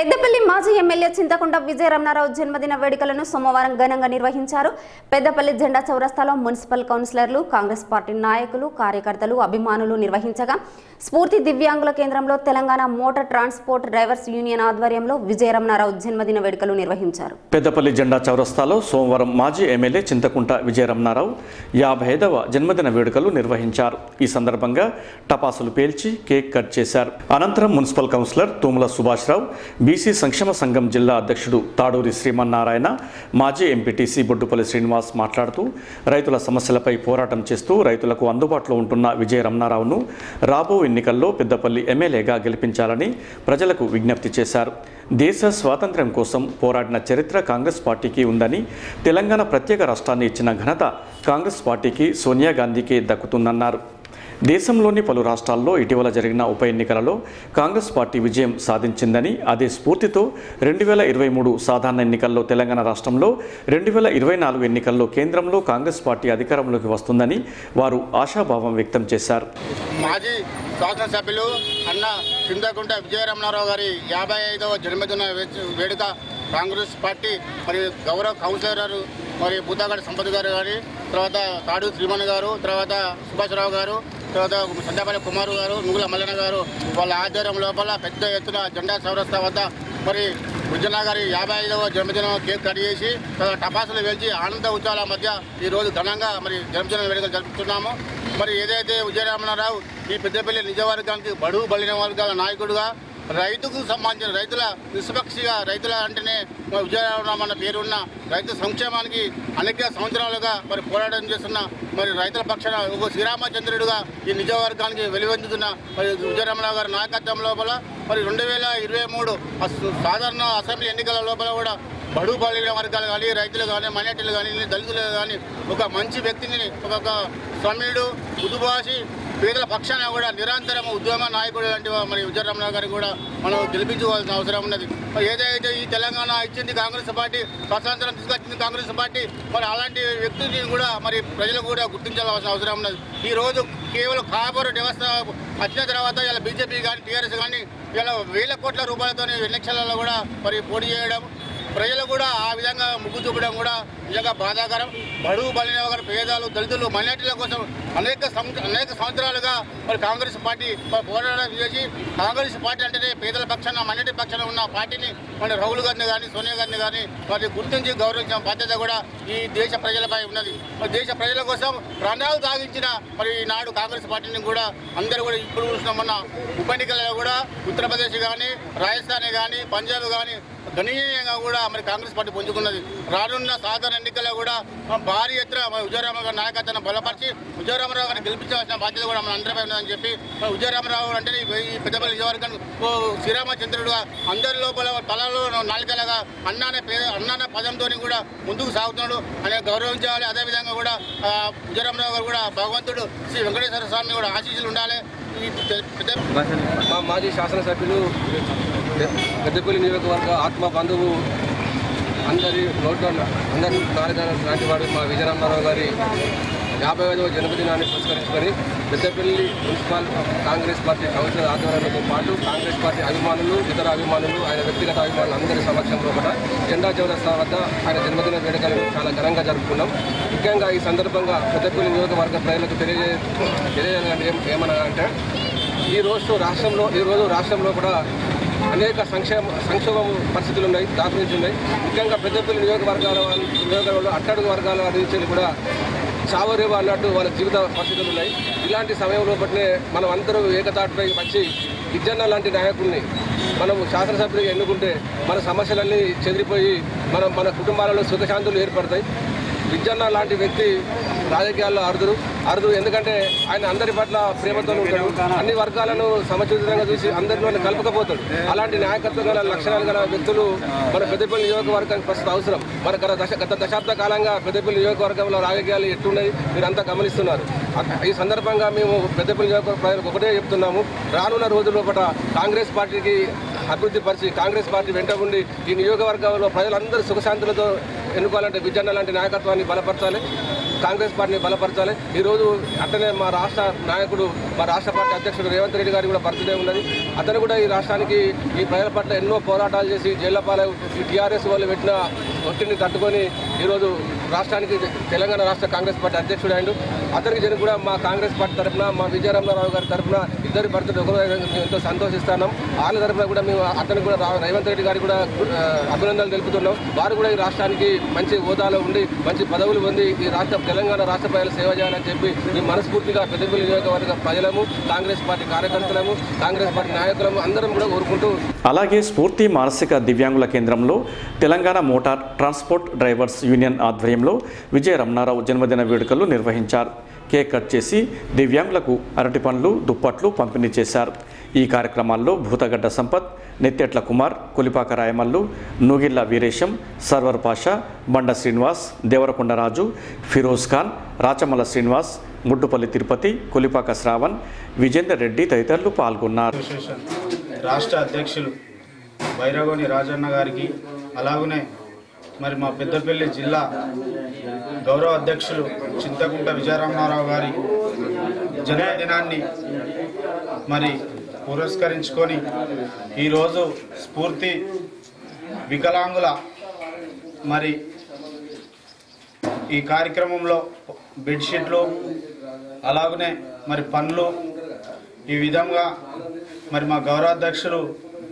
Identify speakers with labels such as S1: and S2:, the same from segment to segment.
S1: పెద్దపల్లి మాజీ ఎమ్మెల్యే చింతకుంట విజయ రమణారావు జన్మదిన వేడుకలను సోమవారం ఘనంగా నిర్వహించారు పెద్దపల్లి జెండా చౌరస్తాలో మున్సిపల్ కౌన్సిలర్లు కాంగ్రెస్ పార్టీ నాయకులు కార్యకర్తలు అభిమానులు నిర్వహించగా స్ఫూర్తి దివ్యాంగుల కేంద్రంలో Telangana motor transport drivers union ఆధ్వర్యంలో విజయ రమణారావు జన్మదిన వేడుకలు నిర్వహించారు
S2: పెద్దపల్లి జెండా చౌరస్తాలో సోమవారం మాజీ ఎమ్మెల్యే చింతకుంట విజయరమణారావు యాభై ఐదవ జన్మదిన వేడుకలు నిర్వహించారు ఈ సందర్భంగా టపాసులు పేల్చి కేక్ కట్ చేశారు అనంతరం municipal councillor Thumula Subhashrao BC సంక్షేమ సంఘం జిల్లా అధ్యక్షుడు తాడూరి శ్రీమన్నారాయణ మాజీ ఎంపీటీసీ బొడ్డుపల్లి శ్రీనివాస్ మాట్లాడుతూ రైతుల సమస్యలపై పోరాటం చేస్తూ రైతులకు అందుబాటులో ఉంటున్న విజయ రమణారావును రాబో ఎన్నికల్లో పెద్దపల్లి ఎమ్మెల్యేగా గెలిపించాలని ప్రజలకు విజ్ఞప్తి చేశారు దేశ స్వాతంత్ర్యం కోసం పోరాడిన చరిత్ర కాంగ్రెస్ పార్టీకి ఉందని తెలంగాణ ప్రత్యేక రాష్ట్రాన్ని ఇచ్చిన ఘనత కాంగ్రెస్ పార్టీకి సోనియా గాంధీకే దక్కుతుందన్నారు దేశంలోని పలు రాష్ట్రాల్లో ఇటీవల జరిగిన ఉప ఎన్నికలలో కాంగ్రెస్ పార్టీ విజయం సాధించిందని అదే స్ఫూర్తితో రెండు వేల ఇరవై మూడు సాధారణ ఎన్నికల్లో తెలంగాణ రాష్ట్రంలో రెండు వేల ఇరవై నాలుగు ఎన్నికల్లో కేంద్రంలో కాంగ్రెస్ పార్టీ అధికారంలోకి వస్తుందని వారు ఆశాభావం వ్యక్తం చేశారు
S3: మాజీ శాసనసభ్యులు అన్న చింతకుంట విజయరమణారావు గారి యాభై ఐదవ జన్మదిన వే- వేడుక కాంగ్రెస్ పార్టీ మరి గౌరవ కౌన్సిలర్ మరి బుద్దాగడి సంపత్ గారు గారి తర్వాత తాడు శ్రీమణి గారు తర్వాత సుభాష్రావు గారు తర్వాత సంధ్యాపల్లి కుమారు గారు నుగుల మల్లన్న గారు వాళ్ళ ఆధ్వర్యం లోపల పెద్ద ఎత్తున జెండా చౌరస్తా వద్ద మరి విజయనా గారి యాభై ఐదవ జన్మదినం కేక్ కట్ చేసి తర్వాత టపాసులు వేల్చి ఆనంద ఉత్సవాల మధ్య ఈ రోజు ఘనంగా మరి జన్మదిన వేడుకలు జరుపుతున్నాము మరి ఏదైతే విజయరామనారావు ఈ పెద్దపల్లి నిజవర్గానికి బడుగు బలిన వర్గాల నాయకుడుగా రైతుకు సంబంధించిన రైతుల నిష్పక్షిగా రైతుల అంటేనే మరి విజయరామరావు అన్న పేరున్న రైతు సంక్షేమానికి అనేక సంవత్సరాలుగా మరి పోరాటం చేస్తున్న మరి రైతుల పక్షాన ఒక శ్రీరామచంద్రుడిగా ఈ నిజవర్గానికి వెలువెందుతున్న మరి విజయరామరావు గారి నాయకత్వం లోపల మరి రెండు వేల ఇరవై మూడు సాధారణ అసెంబ్లీ ఎన్నికల లోపల కూడా బడు బలిన వర్గాలు కానీ రైతులు కానీ మైనార్టీలు కానీ దళితులు కానీ ఒక మంచి వ్యక్తిని ఒక సమీయుడు ఉదుభాషి పేదల పక్షాన కూడా నిరంతరం ఉద్యమ నాయకుడు లాంటి మరి విజయరమణ గారిని కూడా మనం గెలిపించుకోవాల్సిన అవసరం ఉన్నది మరి ఏదైతే ఈ తెలంగాణ ఇచ్చింది కాంగ్రెస్ పార్టీ స్వతంత్రం తీసుకొచ్చింది కాంగ్రెస్ పార్టీ మరి అలాంటి వ్యక్తిని కూడా మరి ప్రజలు కూడా గుర్తించాల్సిన అవసరం ఉన్నది ఈ రోజు కేవలం కార్పొరేట్ వ్యవస్థ వచ్చిన తర్వాత ఇలా బీజేపీ కానీ టీఆర్ఎస్ కానీ ఇలా వేల కోట్ల రూపాయలతో ఎలక్షన్లలో కూడా మరి పోటీ చేయడం ప్రజలు కూడా ఆ విధంగా ముగ్గు చూపడం కూడా నిజంగా బాధాకరం బడుగు బలిన గారు పేదలు దళితులు మైనార్టీల కోసం అనేక సం- అనేక సంవత్సరాలుగా మరి కాంగ్రెస్ పార్టీ ప- పోరాటం చేసి కాంగ్రెస్ పార్టీ అంటేనే పేదల పక్షాన మైనార్టీ పక్షాన ఉన్న పార్టీని మరి రాహుల్ గాంధీ కానీ సోనియా గాంధీ కానీ మరి గుర్తించి గౌరవించిన బాధ్యత కూడా ఈ దేశ ప్రజలపై ఉన్నది మరి దేశ ప్రజల కోసం ప్రాణాలు సాగించిన మరి ఈనాడు కాంగ్రెస్ పార్టీని కూడా అందరూ కూడా ఇప్పుడు చూస్తున్నామన్న ఉప ఎన్నికలలో కూడా ఉత్తరప్రదేశ్ కానీ రాజస్థాన్ కానీ పంజాబ్ కానీ గణనీయంగా కూడా మరి కాంగ్రెస్ పార్టీ పుంజుకున్నది రానున్న సాధారణ ఎన్నికల్లో కూడా ఆ, భారీ ఎత్తున మరి విజయరామరావు గారి నాయకత్వాన్ని బలపరిచి విజయరామరావు గారిని గెలిపించాల్సిన బాధ్యత కూడా మన అందరిపై ఉన్నదని చెప్పి మరి విజయరామరావు అంటే ఈ పెద్దపల్లి నియోజకవర్గం ఓ శ్రీరామచంద్రుడుగా అందరి లోపల తలలో నాలుగలగా అన్నానే పేద అన్నానే పదంతో కూడా ముందుకు సాగుతున్నాడు అనే గౌరవించాలి అదేవిధంగా కూడా ఆ, విజయరామరావు గారు కూడా భగవంతుడు శ్రీ వెంకటేశ్వర స్వామి కూడా ఆశీస్సులు ఉండాలి ఈ పెద్ద పెద్ద
S4: మా మాజీ శాసనసభ్యులు పె- పెద్దపల్లి నియోజకవర్గ ఆత్మ బంధువు అందరి నోట్లో అందరి నాలుగు లాంటి వాడు మా విజయరామారావు గారి యాభై ఐదవ జన్మదినాన్ని పురస్కరించుకొని Peddapalli municipal Congress party councillor ఆధ్వర్యంతో పాటు కాంగ్రెస్ పార్టీ అభిమానులు ఇతర అభిమానులు ఆయన వ్యక్తిగత అభిమానులు అందరి సమక్షంలో కూడా జెండా చౌరస్తా వద్ద ఆయన జన్మదిన వేడుకలను చాలా ఘనంగా జరుపుకున్నాం ముఖ్యంగా ఈ సందర్భంగా పెద్దపల్లి నియోజకవర్గ ప్రజలకు తెలియజే తెలియజేయాలని ఏం- ఏమనగా అంటే ఈ రోజు రాష్ట్రంలో ఈ రోజు రాష్ట్రంలో కూడా అనేక సంక్షేమ సంక్షోభం పరిస్థితులు ఉన్నాయి దాఖలించి ఉన్నాయి ముఖ్యంగా పెద్దపల్లి నియోజకవర్గాల వాళ్ళ నియోజకవర్గంలో అట్టడుగు వర్గాల నుంచి కూడా చావరేవ అన్నట్టు వాళ్ళ జీవిత పరిస్థితులు ఉన్నాయి ఇలాంటి సమయంలో బట్టే మనం అందరూ ఏకతాటిపై వచ్చి విజయన్న లాంటి నాయకుడిని మనం శాసనసభ్యుడిగా ఎన్నుకుంటే మన సమస్యలన్నీ చెదిరిపోయి మనం మన కుటుంబాలలో సుఖశాంతులు ఏర్పడతాయి విజయన్న లాంటి వ్యక్తి రాజకీయాల్లో అరుదురు అరుదు ఎందుకంటే ఆయన అందరి పట్ల ప్రేమతో ఉంటాడు అన్ని వర్గాలను సమచితంగా చూసి అందరిలో కలపకపోతాడు అలాంటి నాయకత్వం గల లక్షణాలు గల వ్యక్తులు మన పెద్దపల్లి నియోజకవర్గానికి ప్రస్తుతం అవసరం మన గత దశ గత దశాబ్ద కాలంగా పెద్దపల్లి నియోజకవర్గంలో రాజకీయాలు ఎట్టున్నాయి మీరంతా గమనిస్తున్నారు అ- ఈ సందర్భంగా మేము పెద్దపల్లి నియోజకవర్గ ప్రజలకు ఒకటే చెప్తున్నాము రానున్న రోజుల్లో పట కాంగ్రెస్ పార్టీకి అభివృద్ధి పరిచి కాంగ్రెస్ పార్టీ వెంట ఉండి ఈ నియోజకవర్గంలో ప్రజలందరూ సుఖశాంతులతో ఎన్నుకోవాలంటే విజయన్న లాంటి నాయకత్వాన్ని బలపరచాలి కాంగ్రెస్ పార్టీని బలపరచాలి ఈరోజు అట్లనే మా రాష్ట్ర నాయకుడు మా రాష్ట్ర పార్టీ అధ్యక్షుడు రేవంత్ రెడ్డి గారి కూడా బర్త్డే ఉన్నది అతను కూడా ఈ రాష్ట్రానికి ఈ ప్రజల పట్ల ఎన్నో పోరాటాలు చేసి జైళ్ల పాలై ఈ టీఆర్ఎస్ వాళ్ళు పెట్టిన ఒత్తిడిని తట్టుకొని ఈరోజు రాష్ట్రానికి తెలంగాణ రాష్ట్ర కాంగ్రెస్ పార్టీ అధ్యక్షుడు అయిండు అతనికి జన కూడా మా కాంగ్రెస్ పార్టీ తరఫున మా విజయరామరావు గారి తరఫున ఇద్దరి బర్త్డే ఒకరు మేము ఎంతో సంతోషిస్తున్నాం వాళ్ళ తరఫున కూడా మేము అతనికి కూడా రా- రేవంత్ రెడ్డి గారికి కూడా ఆ, అభినందనలు తెలుపుతున్నాం వారు కూడా ఈ రాష్ట్రానికి మంచి హోదాలో ఉండి మంచి పదవులు పొంది ఈ రాష్ట్ర తెలంగాణ రాష్ట్ర ప్రజలు సేవ చేయాలని చెప్పి ఈ మనస్ఫూర్తిగా పెద్దపల్లి నియోజకవర్గ ప్రజలము కాంగ్రెస్ పార్టీ కార్యకర్తలము కాంగ్రెస్ పార్టీ నాయకులము అందరం కూడా కోరుకుంటూ
S2: అలాగే స్ఫూర్తి మానసిక దివ్యాంగుల కేంద్రంలో Telangana motor transport drivers union ఆధ్వర్యంలో విజయ రమణారావు జన్మదిన వేడుకలు నిర్వహించారు కేక్ కట్ చేసి దివ్యాంగులకు అరటి పండ్లు దుప్పట్లు పంపిణీ చేశారు ఈ కార్యక్రమాల్లో భూతగడ్డ సంపత్ నెత్తెట్ల కుమార్ కొలిపాక రాయమల్లు నూగిళ్ల వీరేశం సర్వర్ పాషా బండ శ్రీనివాస్ దేవరకొండ రాజు ఫిరోజ్ ఖాన్ రాచమల్ల శ్రీనివాస్ ముడ్డుపల్లి తిరుపతి కొలిపాక శ్రావణ్ విజేందర్ రెడ్డి తదితరులు పాల్గొన్నారు
S5: అసోసియేషన్ రాష్ట్ర అధ్యక్షులు భైరవని రాజన్న గారికి అలాగనే మరి మా పెద్దపల్లి జిల్లా గౌరవ అధ్యక్షులు చింతకుంట విజయరామరావు గారి జన్మదినాన్ని మరి పురస్కరించుకొని ఈరోజు స్ఫూర్తి వికలాంగుల మరి ఈ కార్యక్రమంలో బెడ్షీట్లు అలాగనే మరి పండ్లు ఈ విధంగా మరి మా గౌరవాధ్యక్షులు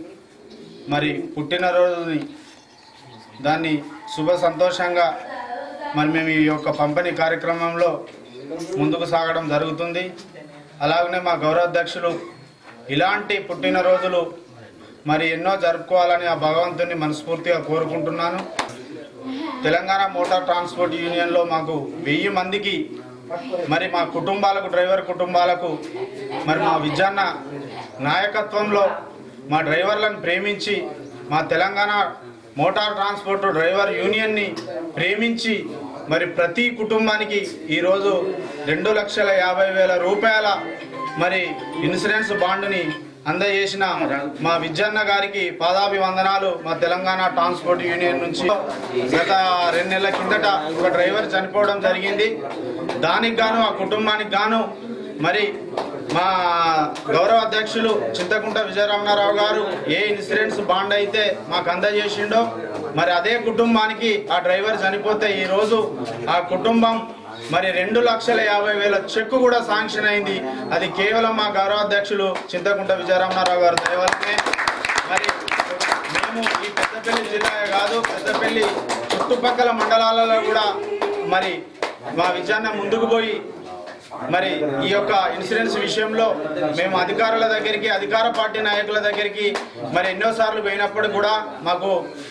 S5: మరి పుట్టినరోజుని దాన్ని శుభ సంతోషంగా మరి మేము ఈ యొక్క పంపిణీ కార్యక్రమంలో ముందుకు సాగడం జరుగుతుంది అలాగనే మా గౌరవాధ్యక్షులు ఇలాంటి పుట్టినరోజులు మరి ఎన్నో జరుపుకోవాలని ఆ భగవంతుని మనస్ఫూర్తిగా కోరుకుంటున్నాను తెలంగాణ మోటార్ ట్రాన్స్పోర్ట్ యూనియన్లో మాకు వెయ్యి మందికి మరి మా కుటుంబాలకు డ్రైవర్ కుటుంబాలకు మరి మా విజన్న నాయకత్వంలో మా డ్రైవర్లను ప్రేమించి మా తెలంగాణ మోటార్ ట్రాన్స్పోర్ట్ డ్రైవర్ యూనియన్ని ప్రేమించి మరి ప్రతి కుటుంబానికి ఈరోజు రెండు లక్షల యాభై వేల రూపాయల మరి ఇన్సూరెన్స్ బాండ్ని అందజేసిన మా విజయన్న గారికి పాదాభివందనాలు మా తెలంగాణ ట్రాన్స్పోర్ట్ యూనియన్ నుంచి గత రెండు నెలల కిందట ఒక డ్రైవర్ చనిపోవడం జరిగింది దానికి గాను ఆ కుటుంబానికి గాను మరి మా గౌరవ అధ్యక్షులు చింతకుంట విజయరమణారావు గారు ఏ ఇన్సూరెన్స్ బాండ్ అయితే మాకు అందజేసిండో మరి అదే కుటుంబానికి ఆ డ్రైవర్ చనిపోతే ఈరోజు ఆ కుటుంబం మరి రెండు లక్షల యాభై వేల చెక్కు కూడా శాంక్షన్ అయింది అది కేవలం మా గౌరవాధ్యక్షులు చింతకుంట విజయరామనారావు గారు దయవల్లనే మరి మేము ఈ పెద్దపల్లి జిల్లా కాదు పెద్దపల్లి చుట్టుపక్కల మండలాలలో కూడా మరి మా విజయాన్న ముందుకు పోయి మరి ఈ యొక్క ఇన్సూరెన్స్ విషయంలో మేము అధికారుల దగ్గరికి అధికార పార్టీ నాయకుల దగ్గరికి మరి ఎన్నోసార్లు పోయినప్పుడు కూడా మాకు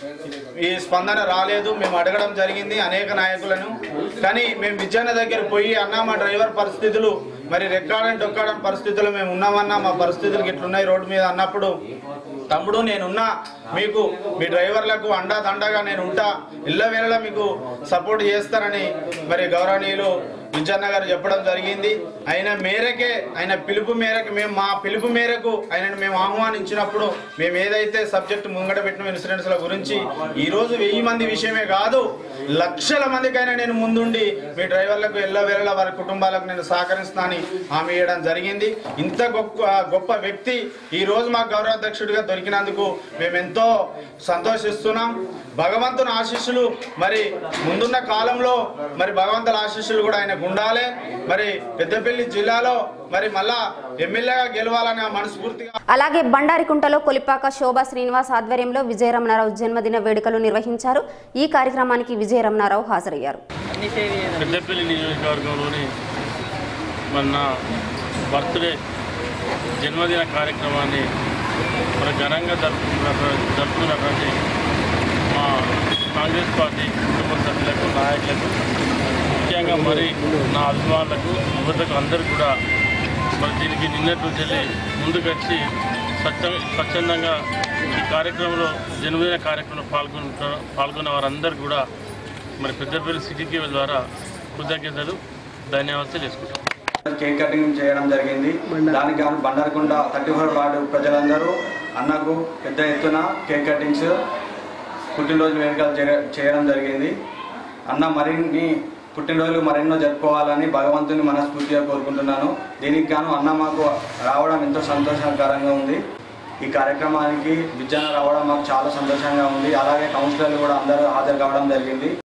S5: ఈ స్పందన రాలేదు మేము అడగడం జరిగింది అనేక నాయకులను కానీ మేము విజయన దగ్గర పోయి అన్న మా డ్రైవర్ పరిస్థితులు మరి రెక్కాడని డొక్కాడని పరిస్థితులు మేము ఉన్నామన్నా మా పరిస్థితులు ఇట్లున్నాయి రోడ్డు మీద అన్నప్పుడు తమ్ముడు నేనున్నా మీకు మీ డ్రైవర్లకు అండా దండగా నేను ఉంటా ఇళ్ళ వేళలా మీకు సపోర్ట్ చేస్తానని మరి గౌరవనీయులు విజయన్న గారు చెప్పడం జరిగింది ఆయన మేరకే ఆయన పిలుపు మేరకు మేము మా పిలుపు మేరకు ఆయనను మేము ఆహ్వానించినప్పుడు మేము ఏదైతే సబ్జెక్ట్ ముంగట పెట్టిన ఇన్సూరెన్స్ల గురించి ఈ రోజు వెయ్యి మంది విషయమే కాదు లక్షల మందికైనా నేను ముందుండి మీ డ్రైవర్లకు ఎల్ల వేళలా వారి కుటుంబాలకు నేను సహకరిస్తానని హామీ ఇవ్వడం జరిగింది ఇంత గొప్ప గొప్ప వ్యక్తి ఈ రోజు మా గౌరవాధ్యక్షుడిగా దొరికినందుకు మేము ఎంతో సంతోషిస్తున్నాం భగవంతుని ఆశీస్సులు మరి ముందున్న కాలంలో మరి భగవంతుల ఆశీస్సులు కూడా ఆయనకు ఉండాలి మరి పెద్దపల్లి జిల్లాలో మరి మళ్ళా ఎమ్మెల్యేగా గెలవాలని ఆ మనస్ఫూర్తిగా
S1: అలాగే బండారికుంటలో కొలిపాక శోభా శ్రీనివాస్ ఆధ్వర్యంలో విజయరమణారావు జన్మదిన వేడుకలు నిర్వహించారు ఈ కార్యక్రమానికి విజయరమణారావు హాజరయ్యారు
S6: పెద్దపల్లి నియోజకవర్గంలోని మొన్న బర్త్డే జన్మదిన కార్యక్రమాన్ని మన ఘనంగా జరుపుకున్న జరుపుకున్నటువంటి మా కాంగ్రెస్ పార్టీ కుటుంబ సభ్యులకు నాయకులకు ముఖ్యంగా మరి నా అభిమానులకు యువతకు అందరికీ కూడా మరి దీనికి నిన్నటి నుంచి వెళ్ళి ముందుకొచ్చి స్వచ్ఛ స్వచ్ఛందంగా ఈ కార్యక్రమంలో జన్మదిన కార్యక్రమంలో పాల్గొన్న పాల్గొన్న వారందరూ కూడా మరి పెద్దపల్లి సిటీ కేబుల్ ద్వారా కృతజ్ఞతలు ధన్యవాదాలు తెలియజేసుకుంటాం
S7: కేక్ కటింగ్ చేయడం జరిగింది దానికి గాను బండారకుంట థర్టీ ఫోర్ వార్డు ప్రజలందరూ అన్నకు పెద్ద ఎత్తున కేక్ కటింగ్స్ పుట్టినరోజు వేడుకలు చేయ- చేయడం జరిగింది అన్న మరిన్ని పుట్టినరోజులు మరెన్నో జరుపుకోవాలని భగవంతుని మనస్ఫూర్తిగా కోరుకుంటున్నాను దీనికి గాను అన్న మాకు రావడం ఎంతో సంతోషకరంగా ఉంది ఈ కార్యక్రమానికి విజ్ఞాన రావడం మాకు చాలా సంతోషంగా ఉంది అలాగే కౌన్సిలర్లు కూడా అందరూ హాజరు కావడం జరిగింది